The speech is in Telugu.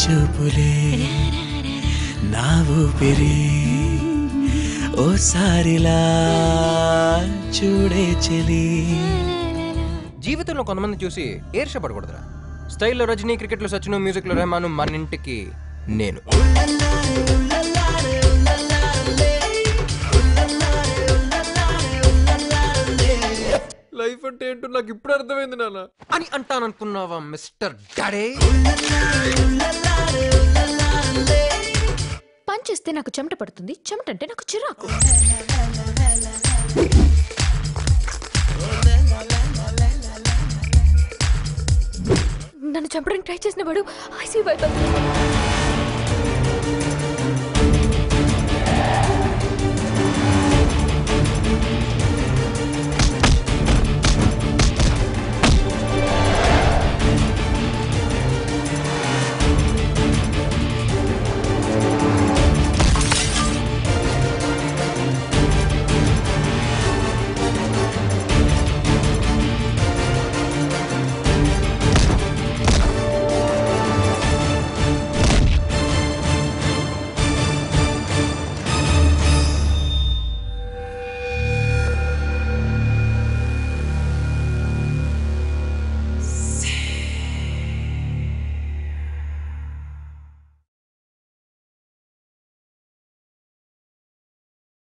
చూపులే నా ఊపిరి ఓసారిలా చూడే చెలి జీవితంలో కొంతమంది చూసి ఈర్షపడకూడదురా స్టైల్లో రజనీ క్రికెట్లో సచిన్ మ్యూజిక్లో రెహమాను మన ఇంటికి నేను లైఫ్ అంటే ఏంటో నాకు ఇప్పుడు అర్థమైంది నాన్న అని అంటాననుకున్నావా మిస్టర్ డాడే పని చేస్తే నాకు చెమట పడుతుంది చెమట అంటే నాకు చిరాకు నన్ను చంపడానికి ట్రై చేసిన వాడు ఐసీ వైపు